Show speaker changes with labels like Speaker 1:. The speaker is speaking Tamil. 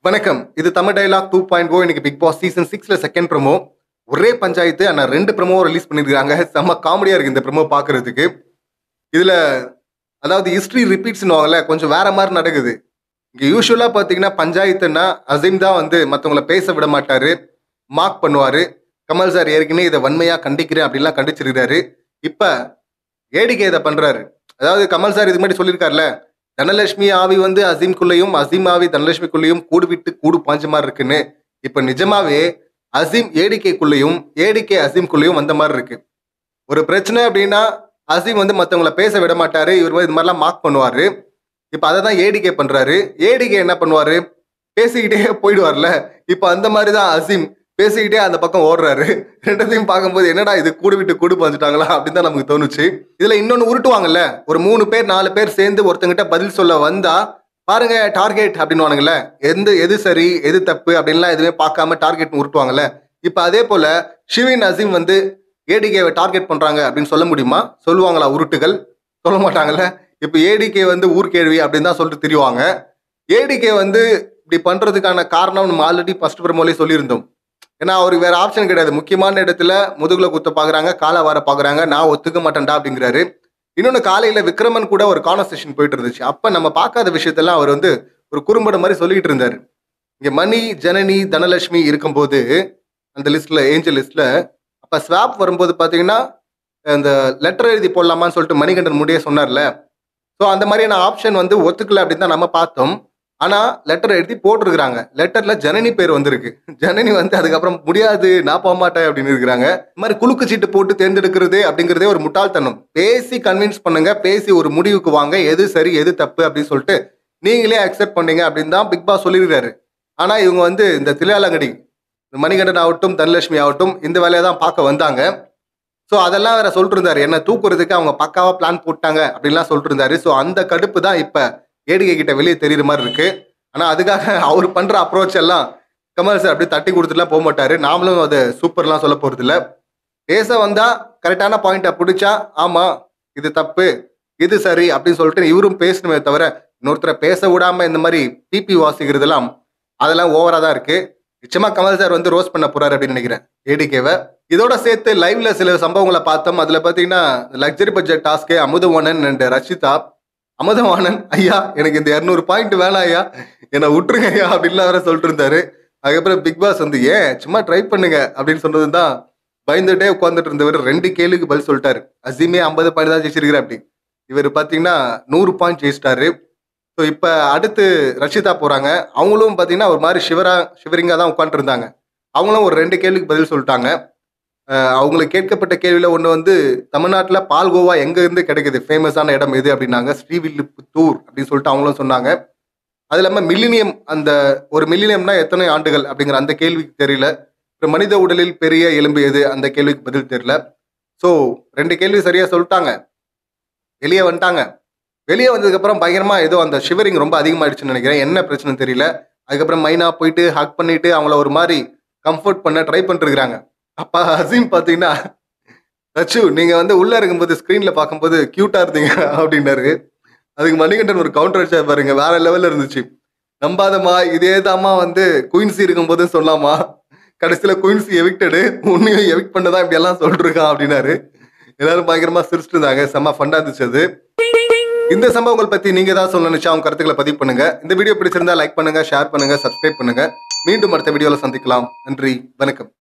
Speaker 1: வணக்கம் இது Tamil dialogue two point O இன்னைக்கு பிக் பாஸ் சீசன் சிக்ஸ்ல செகண்ட் ப்ரோமோ ஒரே பஞ்சாயத்து ஆனா ரெண்டு ப்ரோமோ ரிலீஸ் பண்ணிருக்காங்க செம்ம காமெடியா இருக்கு இந்த ப்ரோமோ பாக்குறதுக்கு இதுல அதாவது ஹிஸ்டரி ரிப்பீட்ஸ்னுவாங்கல்ல கொஞ்சம் வேற மாதிரி நடக்குது இங்க யூஸ்வலா பாத்தீங்கன்னா பஞ்சாயத்துன்னா அசீம் தான் வந்து மத்தவங்கள பேச விட மாட்டாரு மார்க் பண்ணுவாரு கமல் சார் ஏற்கனவே இதை வன்மையா கண்டிக்கிறேன் அப்படின்லாம் கண்டிச்சிருக்காரு இப்ப ஏடிகே இதை பண்றாரு அதாவது கமல் சார் இது மாதிரி சொல்லியிருக்காருல தனலட்சுமி ஆவி வந்து அசீம்குள்ளேயும் அசீம் ஆவி தனலட்சுமிக்குள்ளேயும் கூடு விட்டு கூடு பாஞ்ச மாதிரி இருக்குன்னு இப்ப நிஜமாவே அசீம் ஏடிகேக்குள்ளேயும் ஏடிகே அசீம்குள்ளேயும் வந்த மாதிரி இருக்கு ஒரு பிரச்சனை அப்படின்னா அசீம் வந்து மற்றவங்கள பேச விட மாட்டாரு இவர் வந்து இது மாதிரிலாம் மார்க் பண்ணுவாரு இப்போ அதை தான் ஏடிகே பண்றாரு ஏடிகே என்ன பண்ணுவாரு பேசிக்கிட்டே போயிடுவார்ல இப்போ அந்த மாதிரி தான் அசீம் பேசிக்கிட்டே அந்த பக்கம் ஓடுறாரு ரெண்டத்தையும் பார்க்கும்போது என்னடா இது கூடு விட்டு கூடு பாஞ்சிட்டாங்களா அப்படின்னு தான் நமக்கு தோணுச்சு இதுல இன்னொன்னு உருட்டுவாங்கல்ல ஒரு மூணு பேர் நாலு பேர் சேர்ந்து ஒருத்தங்கிட்ட பதில் சொல்ல வந்தா பாருங்க டார்கெட் அப்படின்னு எந்த எது சரி எது தப்பு அப்படின்லாம் எதுவுமே பார்க்காம டார்கெட் உருட்டுவாங்கல்ல இப்போ அதே போல ஷிவின் அசீம் வந்து ஏடிகேவை டார்கெட் பண்றாங்க அப்படின்னு சொல்ல முடியுமா சொல்லுவாங்களா உருட்டுகள் சொல்ல மாட்டாங்கல்ல இப்போ ஏடிகே வந்து ஊர்கேள்வி அப்படின்னு தான் சொல்லிட்டு திரிவாங்க ஏடிகே வந்து இப்படி பண்றதுக்கான காரணம் நம்ம ஆல்ரெடி ஃபர்ஸ்ட் பிரமோலே சொல்லியிருந்தோம் ஏன்னா அவருக்கு வேற ஆப்ஷன் கிடையாது முக்கியமான இடத்துல முதுகுல குத்த பாக்குறாங்க காலை வார பாக்குறாங்க நான் ஒத்துக்க மாட்டேன்டா அப்படிங்கிறாரு இன்னொன்னு காலையில விக்ரமன் கூட ஒரு கான்வர்சேஷன் போயிட்டு இருந்துச்சு அப்ப நம்ம பார்க்காத விஷயத்தெல்லாம் அவர் வந்து ஒரு குறும்படம் மாதிரி சொல்லிட்டு இருந்தாரு இங்க மணி ஜனனி தனலட்சுமி இருக்கும்போது அந்த லிஸ்ட்ல ஏஞ்சல் லிஸ்ட்ல அப்ப ஸ்வாப் வரும்போது பாத்தீங்கன்னா இந்த லெட்டர் எழுதி போடலாமான்னு சொல்லிட்டு மணிகண்டன் முடிய சொன்னார்ல ஸோ அந்த மாதிரியான ஆப்ஷன் வந்து ஒத்துக்கல அப்படின்னு தான் நம்ம பார்த்தோம் ஆனா லெட்டர் எழுதி போட்டிருக்கிறாங்க லெட்டர்ல ஜனனி பேர் வந்திருக்கு ஜனனி வந்து அதுக்கப்புறம் முடியாது நான் போக மாட்டேன் அப்படின்னு இருக்கிறாங்க இந்த மாதிரி குலுக்கு சீட்டு போட்டு தேர்ந்தெடுக்கிறது அப்படிங்கிறதே ஒரு முட்டாள்தனம் பேசி கன்வின்ஸ் பண்ணுங்க பேசி ஒரு முடிவுக்கு வாங்க எது சரி எது தப்பு அப்படின்னு சொல்லிட்டு நீங்களே அக்செப்ட் பண்ணீங்க அப்படின்னு தான் பிக் பாஸ் சொல்லியிருக்காரு ஆனா இவங்க வந்து இந்த திரையாலங்கடி இந்த மணிகண்டன் ஆகட்டும் தனலட்சுமி ஆகட்டும் இந்த வேலையை தான் பார்க்க வந்தாங்க ஸோ அதெல்லாம் வேற சொல்லிட்டு இருந்தாரு என்ன தூக்குறதுக்கு அவங்க பக்காவா பிளான் போட்டாங்க அப்படின்லாம் சொல்லிட்டு இருந்தாரு ஸோ அந்த கடுப்பு தான் இப்ப ஏடிகே கிட்ட வெளியே தெரியுற மாதிரி இருக்கு ஆனா அதுக்காக அவர் பண்ற அப்ரோச் எல்லாம் கமல் சார் அப்படி தட்டி கொடுத்துட்டுலாம் போக மாட்டாரு நாமளும் அது சூப்பர்லாம் சொல்ல போறது இல்ல பேச வந்தா கரெக்டான பாயிண்ட்டை பிடிச்சா ஆமா இது தப்பு இது சரி அப்படின்னு சொல்லிட்டு இவரும் பேசணுமே தவிர இன்னொருத்தரை பேச விடாம இந்த மாதிரி பிபி வாசிக்கிறதெல்லாம் அதெல்லாம் ஓவரா தான் இருக்கு நிச்சயமா கமல் சார் வந்து ரோஸ் பண்ண போறாரு அப்படின்னு நினைக்கிறேன் ஏடிகேவை இதோட சேர்த்து லைவ்ல சில சம்பவங்களை பார்த்தோம் அதுல பாத்தீங்கன்னா லக்ஸரி பட்ஜெட் டாஸ்க்கு அமுதவாணன் அண்ட் ரஷிதா அமுதவாணன் ஐயா எனக்கு இந்த இரநூறு பாயிண்ட் வேணாம் ஐயா என்னை விட்டுருங்க ஐயா அப்படின்லாம் வேற சொல்லிட்டு இருந்தாரு அதுக்கப்புறம் பிக் பாஸ் வந்து ஏன் சும்மா ட்ரை பண்ணுங்க அப்படின்னு சொன்னது தான் பயந்துட்டே உட்காந்துட்டு இருந்தவர் ரெண்டு கேள்விக்கு பதில் சொல்லிட்டாரு அசீமே ஐம்பது பாயிண்ட் தான் ஜெயிச்சிருக்கிற அப்படி இவர் பார்த்தீங்கன்னா நூறு பாயிண்ட் ஜெயிச்சிட்டாரு ஸோ இப்போ அடுத்து ரஷிதா போறாங்க அவங்களும் பார்த்தீங்கன்னா ஒரு மாதிரி சிவரா சிவரிங்கா தான் உட்காந்துட்டு இருந்தாங்க அவங்களும் ஒரு ரெண்டு கேள்விக்கு பதில் சொல்லிட்டாங்க அஹ் அவங்களுக்கு கேட்கப்பட்ட கேள்வியில் ஒன்று வந்து தமிழ்நாட்டில் பால்கோவா எங்க இருந்து கிடைக்குது ஃபேமஸான இடம் எது அப்படின்னாங்க ஸ்ரீவில்லிபுத்தூர் அப்படின்னு சொல்லிட்டு அவங்களும் சொன்னாங்க அது இல்லாமல் மில்லினியம் அந்த ஒரு மில்லினியம்னா எத்தனை ஆண்டுகள் அப்படிங்கிற அந்த கேள்விக்கு தெரியல அப்புறம் மனித உடலில் பெரிய எலும்பு எது அந்த கேள்விக்கு பதில் தெரியல ஸோ ரெண்டு கேள்வி சரியா சொல்லிட்டாங்க வெளியே வந்துட்டாங்க வெளியே வந்ததுக்கப்புறம் பயங்கரமா ஏதோ அந்த ஷிவரிங் ரொம்ப அதிகமாயிடுச்சுன்னு நினைக்கிறேன் என்ன பிரச்சனை தெரியல அதுக்கப்புறம் மைனா போயிட்டு ஹக் பண்ணிட்டு அவங்கள ஒரு மாதிரி கம்ஃபர்ட் பண்ண ட்ரை பண்ணிட்டு இருக்காங்க அப்ப அசீம் பாத்தீங்கன்னா ரச்சு நீங்க வந்து உள்ள இருக்கும்போது ஸ்கிரீன்ல பார்க்கும்போது கியூட்டா இருந்தீங்க அப்படின்னாரு அதுக்கு மணிகண்டன் ஒரு கவுண்டர் அடிச்சா பாருங்க வேற லெவல்ல இருந்துச்சு நம்பாதம்மா இதே தாம்மா வந்து குயின்சி இருக்கும்போது சொல்லாமா கடைசியில குயின்சி எவிக்டடு உன்னையும் எவிக்ட் பண்ணதான் இப்படி எல்லாம் சொல்லிருக்கான் அப்படின்னாரு எல்லாரும் பயங்கரமா சிரிச்சிட்டு இருந்தாங்க செம்ம ஃபண்டா இருந்துச்சு அது இந்த சம்பவங்கள் பத்தி நீங்க ஏதாவது சொல்ல நினைச்சா அவங்க கருத்துக்களை பதிவு பண்ணுங்க இந்த வீடியோ பிடிச்சிருந்தா லைக் பண்ணுங்க ஷேர் பண்ணுங்க சப்ஸ்கிரைப் பண்ணுங்க மீண்டும் அடுத்த வீடியோல சந்திக்கலாம் நன்றி வணக்கம்